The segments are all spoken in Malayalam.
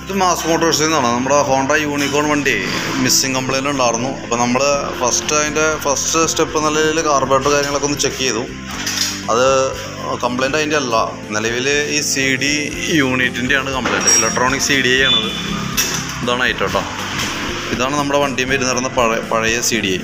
ഇത് മാസ് മോട്ടോഴ്സിൽ നിന്നാണ് നമ്മുടെ ഹോണ്ട യൂണിക്കോൺ വണ്ടി മിസ്സിങ് കംപ്ലൈൻറ്റ് ഉണ്ടായിരുന്നു അപ്പോൾ നമ്മൾ ഫസ്റ്റ് അതിൻ്റെ ഫസ്റ്റ് സ്റ്റെപ്പ് എന്ന നിലയിൽ കാർബറേറ്റർ കാര്യങ്ങളൊക്കെ ഒന്ന് ചെക്ക് ചെയ്തു അത് കംപ്ലൈൻറ്റ് അതിൻ്റെ അല്ല നിലവിൽ ഈ സി ഡി യൂണിറ്റിൻ്റെയാണ് complaint electronic C D I ആണത് ഇതാണ് ഐറ്റം കേട്ടോ ഇതാണ് നമ്മുടെ വണ്ടിയിൽ വരുന്നിരുന്ന പഴയ പഴയ സി ഡി ഐ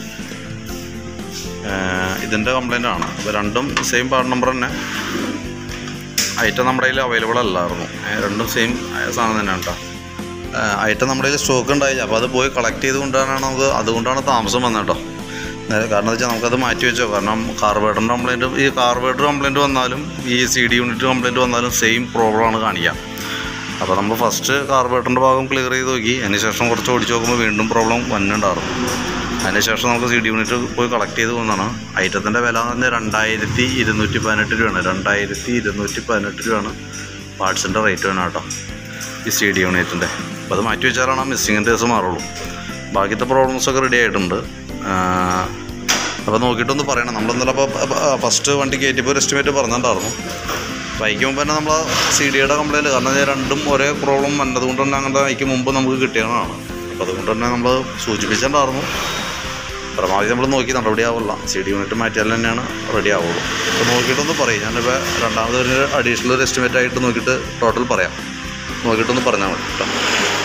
ഇതിൻ്റെ കംപ്ലൈൻ്റ് ആണ് അപ്പോൾ രണ്ടും സെയിം പാർട്ട് നമ്പർ തന്നെ ഐറ്റം നമ്മുടെ കയ്യിൽ അവൈലബിൾ അല്ലായിരുന്നു ഏ, രണ്ടും സെയിം സാധനം തന്നെയാണ് കേട്ടോ ഐറ്റം നമ്മുടെ കയ്യിൽ സ്റ്റോക്ക് ഉണ്ടായില്ല അപ്പോൾ അത് പോയി കളക്ട് ചെയ്തുകൊണ്ടാണ് നമുക്ക് അതുകൊണ്ടാണ് താമസം വന്നത് കേട്ടോ നേരെ കാരണം എന്താ വെച്ചാൽ നമുക്കത് മാറ്റി വെച്ചോ കാരണം കാർബേറ്ററിൻ്റെ കംപ്ലൈൻറ്റ് ഈ കാർബേറ്റർ കംപ്ലൈൻറ്റ് വന്നാലും ഈ സി ഡി യൂണിറ്റ് കംപ്ലൈൻറ്റ് വന്നാലും സെയിം പ്രോബ്ലമാണ് കാണിക്കുക അപ്പോൾ നമ്മൾ ഫസ്റ്റ് കാർബേറ്ററിൻ്റെ ഭാഗം ക്ലിയർ ചെയ്ത് നോക്കി അതിന് ശേഷം കുറച്ച് ഓടിച്ച് നോക്കുമ്പോൾ വീണ്ടും പ്രോബ്ലം വന്നിട്ടുണ്ടായിരുന്നു അതിന് ശേഷം നമുക്ക് സി ഡി യൂണിറ്റ് പോയി കളക്ട് ചെയ്ത് പോകുന്നതാണ് ഐറ്റത്തിൻ്റെ വില എന്ന് പറഞ്ഞാൽ രണ്ടായിരത്തി ഇരുന്നൂറ്റി പതിനെട്ട് രൂപയാണ് രണ്ടായിരത്തി ഇരുന്നൂറ്റി പതിനെട്ട് രൂപയാണ് പാർട്സിൻ്റെ റേറ്റ് വേണം കേട്ടോ ഈ സി ഡി യൂണിറ്റിൻ്റെ അപ്പോൾ അത് മാറ്റി വെച്ചാലാണ് ആ മിസ്സിങ്ങിൻ്റെ ദിവസം മാറുള്ളൂ ബാക്കിയത്തെ പ്രോബ്ലംസൊക്കെ റെഡി ആയിട്ടുണ്ട് അപ്പോൾ നോക്കിയിട്ടൊന്ന് പറയണം നമ്മളെന്നാലും അപ്പോൾ ഫസ്റ്റ് വണ്ടി കയറ്റിയപ്പോൾ ഒരു എസ്റ്റിമേറ്റ് പറഞ്ഞിട്ടുണ്ടായിരുന്നു ബൈക്ക് മുമ്പ് തന്നെ നമ്മൾ സി ഡിയുടെ കംപ്ലൈൻറ്റ് കാരണം ഇത് രണ്ടും ഒരേ പ്രോബ്ലം വന്നതുകൊണ്ട് തന്നെ അങ്ങനത്തെ ബൈക്ക് മുമ്പ് നമുക്ക് കിട്ടിയതാണ് അപ്പോൾ അതുകൊണ്ട് തന്നെ നമ്മൾ സൂചിപ്പിച്ചിട്ടുണ്ടായിരുന്നു പരമാവധി നമ്മൾ നോക്കി നടപടി ആവില്ല സി ഡി യൂണിറ്റ് മാറ്റിയാൽ തന്നെയാണ് റെഡി ആവുള്ളൂ അപ്പോൾ നോക്കിയിട്ടൊന്ന് പറയും ഞാനിപ്പോൾ രണ്ടാമത് ഒരു അഡീഷണൽ ഒരു എസ്റ്റിമേറ്റ് ആയിട്ട് നോക്കിയിട്ട് ടോട്ടൽ പറയാം നോക്കിയിട്ടൊന്ന് പറഞ്ഞാൽ മതി കേട്ടോ